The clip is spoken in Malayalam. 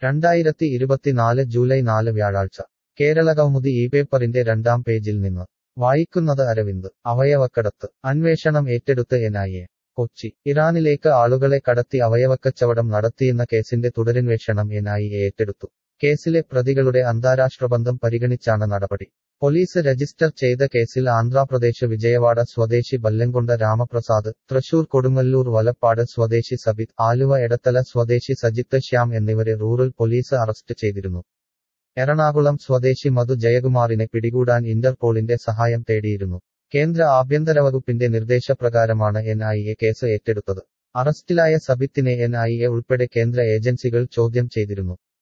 രണ്ടായിരത്തി ഇരുപത്തിനാല് ജൂലൈ നാല് വ്യാഴാഴ്ച കേരളകൗമുദി ഈ പേപ്പറിന്റെ രണ്ടാം പേജിൽ നിന്ന് വായിക്കുന്നത് അരവിന്ദ് അവയവക്കടത്ത് അന്വേഷണം ഏറ്റെടുത്ത് എൻഐഎ കൊച്ചി ഇറാനിലേക്ക് ആളുകളെ കടത്തി അവയവക്കച്ചവടം നടത്തിയെന്ന കേസിന്റെ തുടരന്വേഷണം എൻഐഎ ഏറ്റെടുത്തു കേസിലെ പ്രതികളുടെ അന്താരാഷ്ട്ര ബന്ധം പരിഗണിച്ചാണ് നടപടി പോലീസ് രജിസ്റ്റർ ചെയ്ത കേസിൽ ആന്ധ്രാപ്രദേശ് വിജയവാഡ സ്വദേശി ബല്ലംകൊണ്ട രാമപ്രസാദ് തൃശൂർ കൊടുങ്ങല്ലൂർ വലപ്പാട് സ്വദേശി സബിത് ആലുവ എടത്തല സ്വദേശി സജിത്ത് ശ്യാം എന്നിവരെ റൂറൽ പോലീസ് അറസ്റ്റ് ചെയ്തിരുന്നു എറണാകുളം സ്വദേശി മധു ജയകുമാറിനെ പിടികൂടാൻ ഇന്റർപോളിന്റെ സഹായം തേടിയിരുന്നു കേന്ദ്ര ആഭ്യന്തര വകുപ്പിന്റെ നിർദ്ദേശപ്രകാരമാണ് എൻഐഎ കേസ് ഏറ്റെടുത്തത് അറസ്റ്റിലായ സബിത്തിനെ എൻഐഎ ഉൾപ്പെടെ കേന്ദ്ര ഏജൻസികൾ ചോദ്യം ചെയ്തിരുന്നു